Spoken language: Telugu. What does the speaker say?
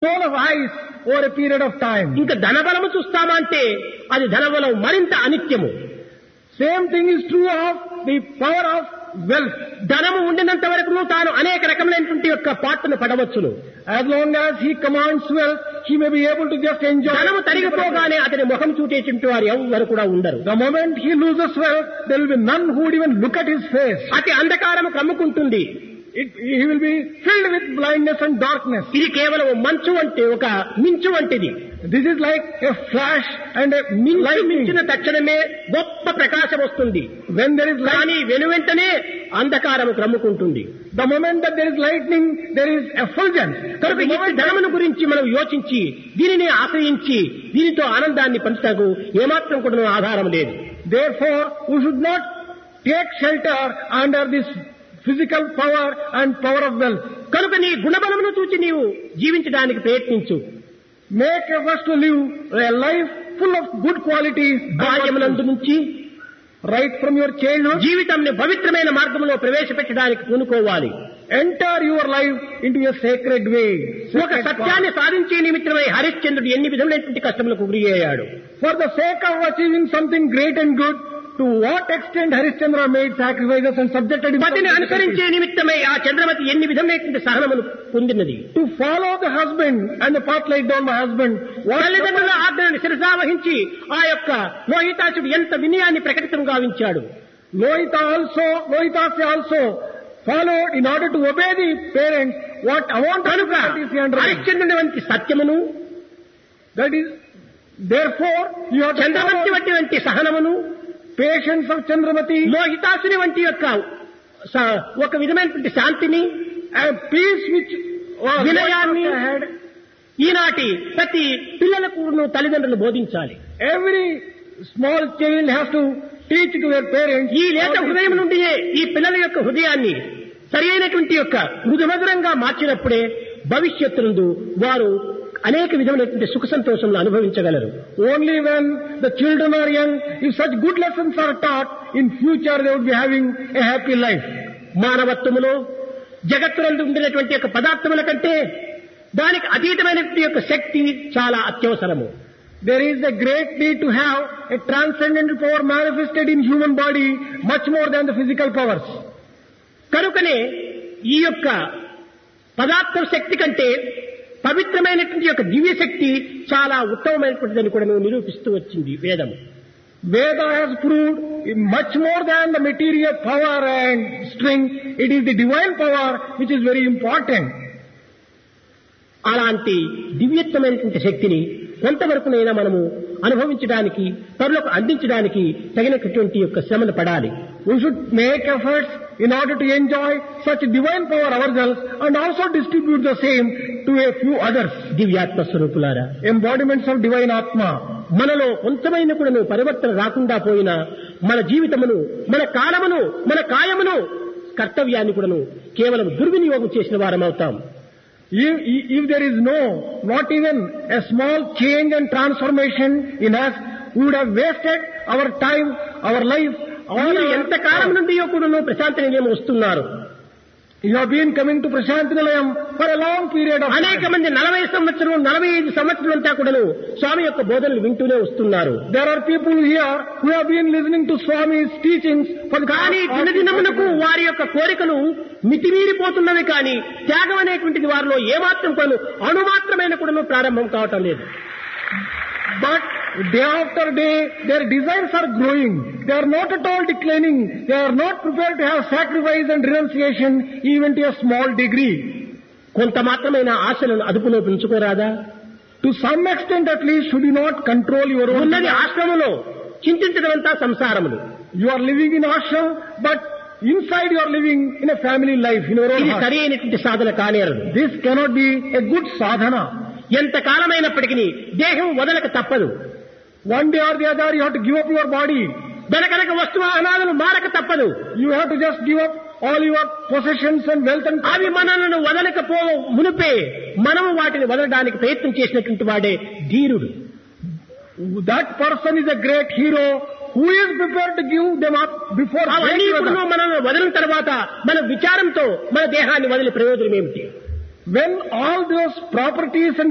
wall of ice over a period of time. ఇంకా ధనబలము చూస్తామా అంటే అది ధనబలం మరింత అనిత్యము Same thing is true of the power of wealth. ధనము ఉండినంత వరకు తాను అనేక రకములైనటువంటి యొక్క పాటను పడవచ్చును As long as he commands wealth, he may be able to just enjoy. ధనము తరిగిపోగానే అతని ముఖం చూచేటువంటి వారు ఎవరు కూడా ఉండరు The moment he loses wealth, there will be none who would even look at his face. అతి అంధకారము కమ్ముకుంటుంది It, he will be filled with blindness and darkness. ఇది కేవలం మంచు అంటే ఒక మించు వంటిది This is like a flash and a మించు lightning. మించిన తక్షణమే గొప్ప ప్రకాశం వస్తుంది When there is light, కానీ వెనువెంటనే అంధకారము క్రమ్ముకుంటుంది the moment that there is lightning, there is effulgence. కనుక The ఈ moment ధనమును గురించి మనం యోచించి దీనిని ఆశ్రయించి దీనితో ఆనందాన్ని పంచుటకు ఏమాత్రం కూడా ఆధారం లేదు Therefore, we should not take shelter under this physical power and power of wealth. కనుక నీ గుణబలమును చూచి నీవు జీవించడానికి ప్రయత్నించు Make efforts to live a life full of good qualities బాల్యమునందు నుంచి right from your childhood. జీవితంని పవిత్రమైన మార్గంలో ప్రవేశపెట్టడానికి పూనుకోవాలి Enter your life into a sacred way. ఒక Sacred సత్యాన్ని path. సాధించే నిమిత్తమై హరిశ్చంద్రుడు ఎన్ని విధములైనటువంటి కష్టములకు గురి అయ్యాడు For the sake of achieving something great and good, to what extent Harishchandra made sacrifices and subjected himself పతిని to అనుసరించే నిమిత్తమై ఆ చంద్రమతి ఎన్ని విధములైనటువంటి సహనములు పొందినది to follow the husband and the path laid down by husband. What తల్లిదండ్రుల ఆజ్ఞలను శిరసావహించి ఆ యొక్క లోహితాసుడు ఎంత వినయాన్ని ప్రకటితం గావించాడు Lohita also, Lohitase also followed in order to obey the parents what amount of కనుక difficulties he underwent. హరిశ్చంద్రుని వంటి సత్యమును That is, therefore, you have to చంద్రవంతి follow వంటి వంటి సహనమును patience of Chandramati లోహితాసుని వంటి యొక్క స- ఒక విధమైనటువంటి శాంతిని and peace which was వినయాన్ని Lohita had. ఈనాటి ప్రతి పిల్లలకు తల్లిదండ్రులు బోధించాలి Every small child has to teach to their parents. ఈ లేత హృదయం నుండియే ఈ పిల్లల యొక్క హృదయాన్ని సరి అయినటువంటి యొక్క మృదుమధురంగా మార్చినప్పుడే భవిష్యత్తు వారు అనేక విధమైనటువంటి సుఖ సంతోషంలో అనుభవించగలరు Only when the children are young, if such good lessons are taught, in future they would be having a happy life. మానవత్వములో జగత్తునందు ఉండినటువంటి యొక్క పదార్థముల కంటే దానికి అతీతమైనటువంటి యొక్క శక్తి చాలా అత్యవసరము There is a great need to have a transcendental power manifested in human body much more than the physical powers. కనుకనే ఈ యొక్క పదార్థ శక్తి కంటే పవిత్రమైనటువంటి యొక్క దివ్య శక్తి చాలా ఉత్తమమైనటువంటిదని కూడా నువ్వు నిరూపిస్తూ వచ్చింది వేదము Veda has proved much more than the material power and strength, it is the divine power which is very important. అలాంటి దివ్యత్వమైనటువంటి శక్తిని కొంతవరకునైనా మనము అనుభవించడానికి పరులకు అందించడానికి తగినటువంటి యొక్క శ్రమను పడాలి We should make efforts in order to enjoy such divine power ourselves and also distribute the same to a few others. దివ్యాత్మ స్వరూపులారా Embodiments of divine Atma. మనలో కొంతమైన కూడా పరివర్తన రాకుండా పోయినా మన జీవితమును మన కాలమును మన కాయమును కర్తవ్యాన్ని కూడాను కేవలం దుర్వినియోగం చేసిన వారం అవుతాం If, if there is no, not even a small change and transformation in us, we would have wasted our time, our life, all మీరు our ఎంత కాలం నుండి కూడాను ప్రశాంతి నిలయం వస్తున్నారు You have been coming to Prashanti Nilayam for a long period of అనేక time. మంది నలభై సంవత్సరం నలభై ఐదు సంవత్సరం అంతా కూడాను స్వామి యొక్క బోధనలు వింటూనే వస్తున్నారు There are people here who have been listening to Swami's teachings for the కానీ past దినదినమునకు వారి యొక్క కోరికలు మితిమీరిపోతున్నవి కానీ త్యాగం అనేటువంటిది వారిలో ఏమాత్రం కూడా అణుమాత్రమైన కూడా ప్రారంభం కావటం లేదు But day after day, their desires are growing. They are not at all declining. They are not prepared to have sacrifice and renunciation even to a small degree. కొంత మాత్రమైన ఆశలను అదుపులో పెంచుకోరాదా To some extent at least, should you not control your own ఉన్నది desires? ఆశ్రమంలో చింతించడం అంతా సంసారములు You are living in ashram, but inside you are living in a family life, in your own ఇది heart. సరి అయినటువంటి సాధన కానేరదు This cannot be a good sadhana. ఎంత కాలమైనప్పటికీ దేహం వదలక తప్పదు One day or the other, you have to give up your body. దొరకనక వస్తువాహనాలను మారక తప్పదు You have to just give up all your possessions and wealth and అవి మనలను వదలకపో మునిపే మనము వాటిని వదలడానికి ప్రయత్నం చేసినటువంటి వాడే ధీరుడు that person is a great hero who is prepared to give them up before అవన్నీ breaking ఇప్పుడు them. మనం వదిలిన తర్వాత మన విచారంతో మన దేహాన్ని వదిలి ప్రయోజనం ఏమిటి When all those properties and